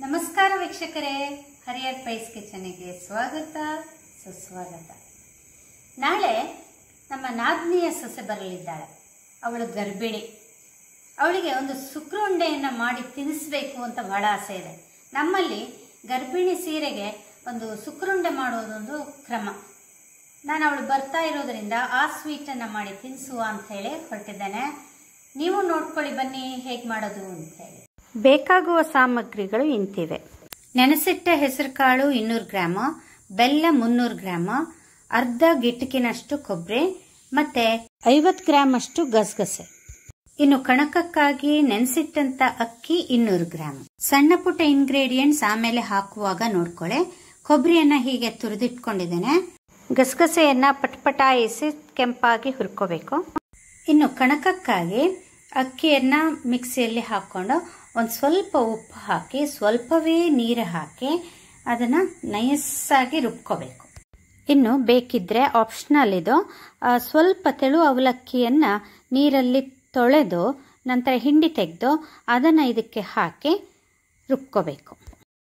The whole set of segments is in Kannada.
ನಮಸ್ಕಾರ ವೀಕ್ಷಕರೇ ಹರಿಯರ್ ಪೈಸ್ ಕಿಚನಿಗೆ ಸ್ವಾಗತ ಸುಸ್ವಾಗತ ನಾಳೆ ನಮ್ಮ ನಾದ್ನಿಯ ಸೊಸೆ ಬರಲಿದ್ದಾಳೆ ಅವಳು ಗರ್ಭಿಣಿ ಅವಳಿಗೆ ಒಂದು ಸುಕ್ರುಂಡೆಯನ್ನು ಮಾಡಿ ತಿನ್ನಿಸ್ಬೇಕು ಅಂತ ಬಹಳ ಆಸೆ ಇದೆ ನಮ್ಮಲ್ಲಿ ಗರ್ಭಿಣಿ ಸೀರೆಗೆ ಒಂದು ಸುಕ್ರುಂಡೆ ಮಾಡೋದೊಂದು ಕ್ರಮ ನಾನು ಅವಳು ಬರ್ತಾ ಇರೋದ್ರಿಂದ ಆ ಸ್ವೀಟನ್ನು ಮಾಡಿ ತಿನ್ನಿಸುವ ಅಂತ ಹೇಳಿ ಹೊರಟಿದ್ದೇನೆ ನೀವು ನೋಡ್ಕೊಳ್ಳಿ ಬನ್ನಿ ಹೇಗೆ ಮಾಡೋದು ಅಂತ ಹೇಳಿ ಬೇಕಾಗುವ ಸಾಮಗ್ರಿಗಳು ಇಂತಿವೆ ನೆನೆಸಿಟ್ಟ ಹೆಸರುಕಾಳು ಇನ್ನೂರು ಗ್ರಾಮ ಬೆಲ್ಲ ಮುನ್ನೂರು ಗ್ರಾಮ ಅರ್ಧ ಗಿಟಕಿನಷ್ಟು ಕೊಬ್ಬರಿ ಮತ್ತೆ ಐವತ್ತು ಗ್ರಾಮ್ ಅಷ್ಟು ಗಸಗಸೆ ಇನ್ನು ಕಣಕಕ್ಕಾಗಿ ನೆನೆಸಿಟ್ಟಂತ ಅಕ್ಕಿ ಇನ್ನೂರು ಗ್ರಾಮ್ ಸಣ್ಣ ಪುಟ್ಟ ಇಂಗ್ರೇಡಿಯೆಂಟ್ಸ್ ಆಮೇಲೆ ಹಾಕುವಾಗ ನೋಡ್ಕೊಳ್ಳಿ ಕೊಬ್ಬರಿಯನ್ನ ಹೀಗೆ ತುರಿದಿಟ್ಕೊಂಡಿದ್ದೇನೆ ಗಸಗಸೆಯನ್ನ ಪಟ್ಪಟಾಯಿಸಿ ಕೆಂಪಾಗಿ ಹುರ್ಕೋಬೇಕು ಇನ್ನು ಕಣಕಕ್ಕಾಗಿ ಅಕ್ಕಿಯನ್ನ ಮಿಕ್ಸಿಯಲ್ಲಿ ಹಾಕೊಂಡು ಒಂದು ಸ್ವಲ್ಪ ಉಪ್ಪು ಹಾಕಿ ಸ್ವಲ್ಪವೇ ನೀರು ಹಾಕಿ ಅದನ್ನ ನಯಸ್ಸಾಗಿ ರುಬ್ಕೋಬೇಕು ಇನ್ನು ಬೇಕಿದ್ರೆ ಆಪ್ಷನಲ್ ಇದು ಆ, ಸ್ವಲ್ಪ ತೆಳು ಅವಲಕ್ಕಿಯನ್ನ ನೀರಲ್ಲಿ ತೊಳೆದು ನಂತರ ಹಿಂಡಿ ತೆಗೆದು ಅದನ್ನು ಇದಕ್ಕೆ ಹಾಕಿ ರುಬ್ಕೋಬೇಕು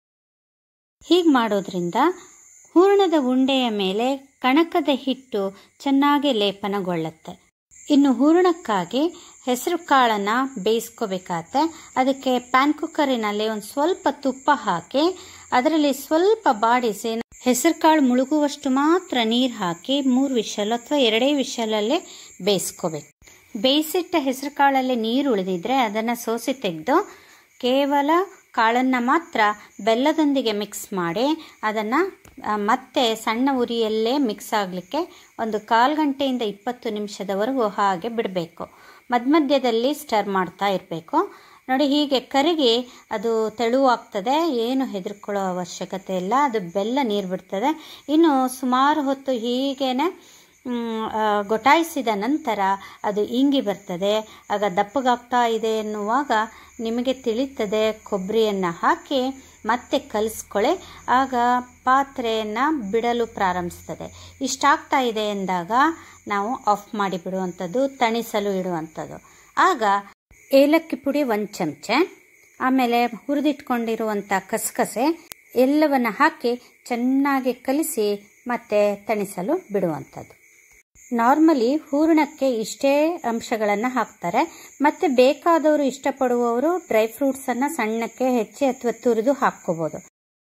ಹೀಗೆ ಮಾಡೋದ್ರಿಂದ ಹೂರಣದ ಉಂಡೆಯ ಮೇಲೆ ಕಣಕದ ಹಿಟ್ಟು ಚೆನ್ನಾಗಿ ಲೇಪನಗೊಳ್ಳುತ್ತೆ ಇನ್ನು ಹೂರಣಕ್ಕಾಗಿ ಹೆಸರು ಕಾಳನ್ನು ಬೇಯಿಸ್ಕೋಬೇಕಾಗತ್ತೆ ಅದಕ್ಕೆ ಪ್ಯಾನ್ ಕುಕ್ಕರಿನಲ್ಲಿ ಒಂದು ಸ್ವಲ್ಪ ತುಪ್ಪ ಹಾಕಿ ಅದರಲ್ಲಿ ಸ್ವಲ್ಪ ಬಾಡಿಸಿ ಹೆಸರು ಕಾಳು ಮುಳುಗುವಷ್ಟು ಮಾತ್ರ ನೀರು ಹಾಕಿ ಮೂರು ವಿಷಲ್ ಅಥವಾ ಎರಡೇ ವಿಷಲಲ್ಲೇ ಬೇಯಿಸ್ಕೋಬೇಕು ಬೇಯಿಸಿಟ್ಟ ಹೆಸರು ಕಾಳಲ್ಲಿ ನೀರು ಉಳಿದಿದ್ರೆ ಅದನ್ನು ಸೋಸಿ ತೆಗೆದು ಕೇವಲ ಕಾಳನ್ನು ಮಾತ್ರ ಬೆಲ್ಲದೊಂದಿಗೆ ಮಿಕ್ಸ್ ಮಾಡಿ ಅದನ್ನು ಮತ್ತೆ ಸಣ್ಣ ಉರಿಯಲ್ಲೇ ಮಿಕ್ಸ್ ಆಗಲಿಕ್ಕೆ ಒಂದು ಕಾಲು ಗಂಟೆಯಿಂದ ಇಪ್ಪತ್ತು ನಿಮಿಷದವರೆಗೂ ಹಾಗೆ ಬಿಡಬೇಕು ಮಧ್ಯ ಮಧ್ಯದಲ್ಲಿ ಸ್ಟರ್ ಮಾಡ್ತಾ ಇರಬೇಕು ನೋಡಿ ಹೀಗೆ ಕರಗಿ ಅದು ತೆಳುವಾಗ್ತದೆ ಏನು ಹೆದರ್ಕೊಳ್ಳೋ ಅವಶ್ಯಕತೆ ಇಲ್ಲ ಅದು ಬೆಲ್ಲ ನೀರು ಬಿಡ್ತದೆ ಇನ್ನು ಸುಮಾರು ಹೊತ್ತು ಹೀಗೇನೆ ಮ್, ಆ, ಗೊಟಾಯಿಸಿದ ನಂತರ ಅದು ಇಂಗಿ ಬರ್ತದೆ ಆಗ ದಪ್ಪಗಾಗ್ತಾ ಇದೆ ಎನ್ನುವಾಗ ನಿಮಗೆ ತಿಳಿತದೆ ಕೊಬ್ಬರಿಯನ್ನು ಹಾಕಿ ಮತ್ತೆ ಕಲಿಸ್ಕೊಳ್ಳಿ ಆಗ ಪಾತ್ರೆಯನ್ನು ಬಿಡಲು ಪ್ರಾರಂಭಿಸ್ತದೆ ಇಷ್ಟಾಗ್ತಾ ಇದೆ ಎಂದಾಗ ನಾವು ಆಫ್ ಮಾಡಿ ಬಿಡುವಂಥದ್ದು ತಣಿಸಲು ಇಡುವಂಥದ್ದು ಆಗ ಏಲಕ್ಕಿ ಪುಡಿ ಒಂದು ಚಮಚೆ ಆಮೇಲೆ ಹುರಿದಿಟ್ಕೊಂಡಿರುವಂಥ ಕಸಕಸೆ ಎಲ್ಲವನ್ನು ಹಾಕಿ ಚೆನ್ನಾಗಿ ಕಲಿಸಿ ಮತ್ತೆ ತಣಿಸಲು ಬಿಡುವಂಥದ್ದು ನಾರ್ಮಲಿ ಹೂರಣಕ್ಕೆ ಇಷ್ಟೇ ಅಂಶಗಳನ್ನು ಹಾಕ್ತಾರೆ ಮತ್ತೆ ಬೇಕಾದವರು ಇಷ್ಟಪಡುವವರು ಡ್ರೈ ಫ್ರೂಟ್ಸನ್ನು ಸಣ್ಣಕ್ಕೆ ಹೆಚ್ಚಿ ಅಥವಾ ತುರಿದು ಹಾಕ್ಕೋಬೋದು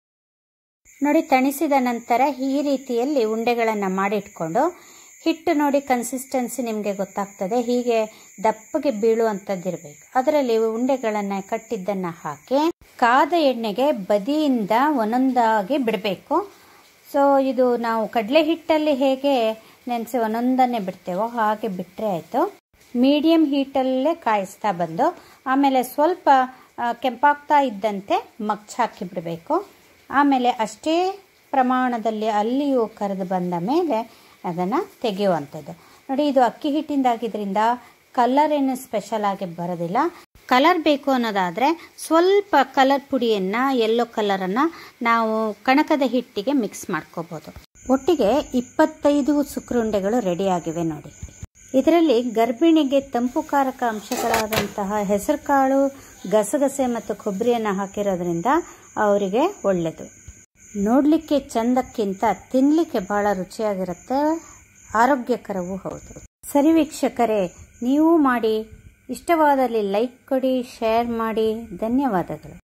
ನೋಡಿ ತಣಿಸಿದ ನಂತರ ಈ ರೀತಿಯಲ್ಲಿ ಉಂಡೆಗಳನ್ನು ಮಾಡಿಟ್ಕೊಂಡು ಹಿಟ್ಟು ನೋಡಿ ಕನ್ಸಿಸ್ಟೆನ್ಸಿ ನಿಮಗೆ ಗೊತ್ತಾಗ್ತದೆ ಹೀಗೆ ದಪ್ಪಗೆ ಬೀಳುವಂಥದ್ದಿರಬೇಕು ಅದರಲ್ಲಿ ಉಂಡೆಗಳನ್ನು ಕಟ್ಟಿದ್ದನ್ನು ಹಾಕಿ ಕಾದ ಎಣ್ಣೆಗೆ ಬದಿಯಿಂದ ಒಂದೊಂದಾಗಿ ಬಿಡಬೇಕು ಸೊ ಇದು ನಾವು ಕಡಲೆ ಹಿಟ್ಟಲ್ಲಿ ಹೇಗೆ ನೆನೆಸಿ ಒಂದೊಂದನ್ನೇ ಬಿಡ್ತೇವೋ ಹಾಗೆ ಬಿಟ್ಟರೆ ಆಯಿತು ಮೀಡಿಯಂ ಹೀಟಲ್ಲೇ ಕಾಯಿಸ್ತಾ ಬಂದು ಆಮೇಲೆ ಸ್ವಲ್ಪ ಆ, ಕೆಂಪಾಗ್ತಾ ಇದ್ದಂತೆ ಮಗ್ಚ್ ಹಾಕಿ ಬಿಡಬೇಕು ಆಮೇಲೆ ಅಷ್ಟೇ ಪ್ರಮಾಣದಲ್ಲಿ ಅಲ್ಲಿಯೂ ಕರೆದು ಬಂದ ಮೇಲೆ ಅದನ್ನು ತೆಗೆಯುವಂಥದ್ದು ನೋಡಿ ಇದು ಅಕ್ಕಿ ಹಿಟ್ಟಿಂದಾಗಿದ್ದರಿಂದ ಕಲರ್ ಏನು ಸ್ಪೆಷಲ್ ಆಗಿ ಬರೋದಿಲ್ಲ ಕಲರ್ ಬೇಕು ಅನ್ನೋದಾದರೆ ಸ್ವಲ್ಪ ಕಲರ್ ಪುಡಿಯನ್ನು ಯೆಲ್ಲೋ ಕಲರನ್ನು ನಾವು ಕಣಕದ ಹಿಟ್ಟಿಗೆ ಮಿಕ್ಸ್ ಮಾಡ್ಕೋಬೋದು ಒಟ್ಟಿಗೆ ಇಪ್ಪತ್ತೈದು ಸುಕ್ರುಂಡೆಗಳು ರೆಡಿಯಾಗಿವೆ ನೋಡಿ ಇದರಲ್ಲಿ ಗರ್ಭಿಣಿಗೆ ತಂಪುಕಾರಕ ಅಂಶಗಳಾದಂತಹ ಹೆಸರುಕಾಳು ಗಸಗಸೆ ಮತ್ತು ಕೊಬ್ಬರಿಯನ್ನು ಹಾಕಿರೋದ್ರಿಂದ ಅವರಿಗೆ ಒಳ್ಳೆಯದು ನೋಡಲಿಕ್ಕೆ ಚಂದಕ್ಕಿಂತ ತಿನ್ನಲಿಕ್ಕೆ ಬಹಳ ರುಚಿಯಾಗಿರುತ್ತೆ ಆರೋಗ್ಯಕರವೂ ಹೌದು ಸರಿ ವೀಕ್ಷಕರೇ ನೀವು ಮಾಡಿ ಇಷ್ಟವಾದಲ್ಲಿ ಲೈಕ್ ಕೊಡಿ ಶೇರ್ ಮಾಡಿ ಧನ್ಯವಾದಗಳು